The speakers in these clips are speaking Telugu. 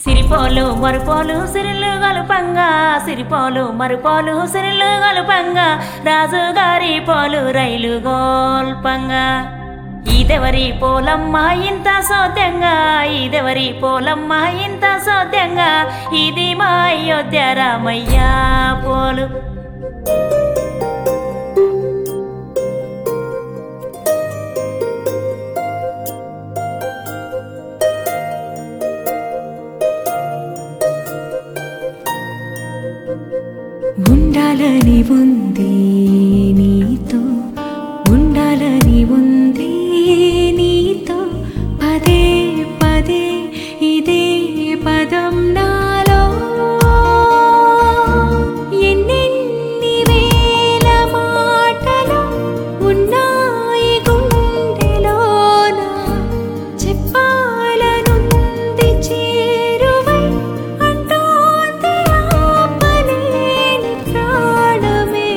సిరిపోలు మరుపోలు సిరిలు గలుపంగా సిరిపోలు మరుపోలు సిరిలు గలుపంగా రాజుగారి పోలు రైలు గోల్పంగా ఇదెవరి పోలమ్మ ఇంత సోద్యంగా ఇదెవరి పోలమ్మ ఇంత సోద్యంగా ఇది మా అయోధ్య రామయ్య పోలు ఉండాలని ఉంది నీతో ఉండాలని ఉంది నీతో పదే పదే ఇదే పదం నాలో ఎన్నెన్ని వేల మాటలు ఉన్నాయి గుండెలోన చెప్పాలనుంది చేరువై అంటోంది ఆపలేని ప్రాణమే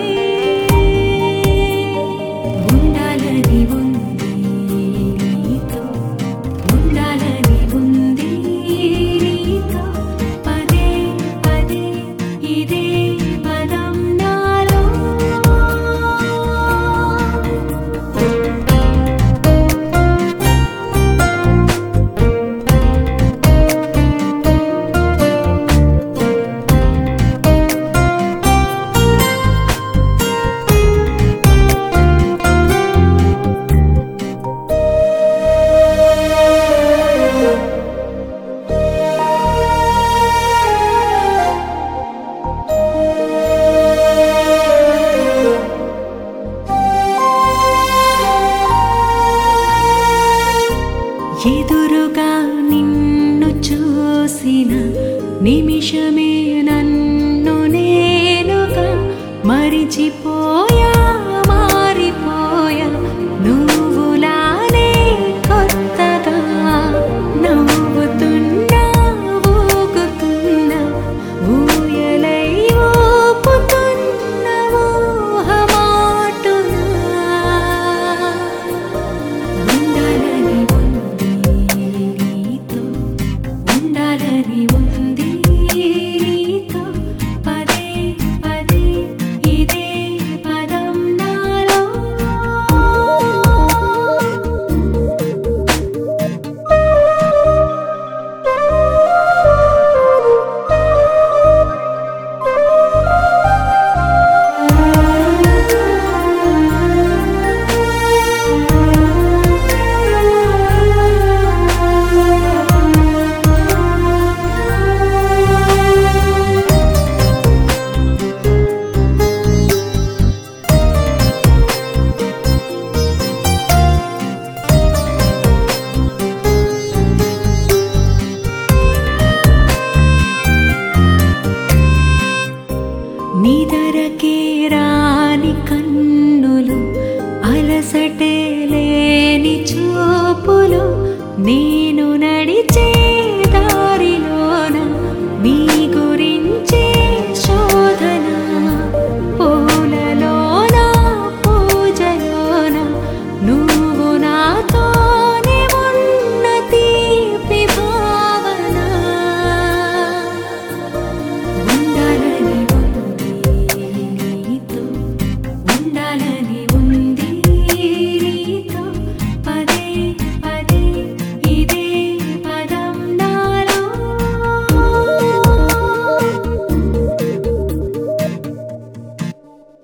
ఉండాలని ఉంది నీతో ఉండాలని ఉంది నీతో పదే పదే ఇదే పదం నాలో ఎదురుగా నిన్ను చూసిన నిమిషమే నన్ను నేనుగా మరిచిపోయా మారిపోయా నువ్వులానే కొత్తగా నవ్వుతున్నా ఊగుతున్నా ఊయలై ఊపుతున్న ఊహమాటునా ఉండాలని ఉంది నీతో ఉండాలని ఉంది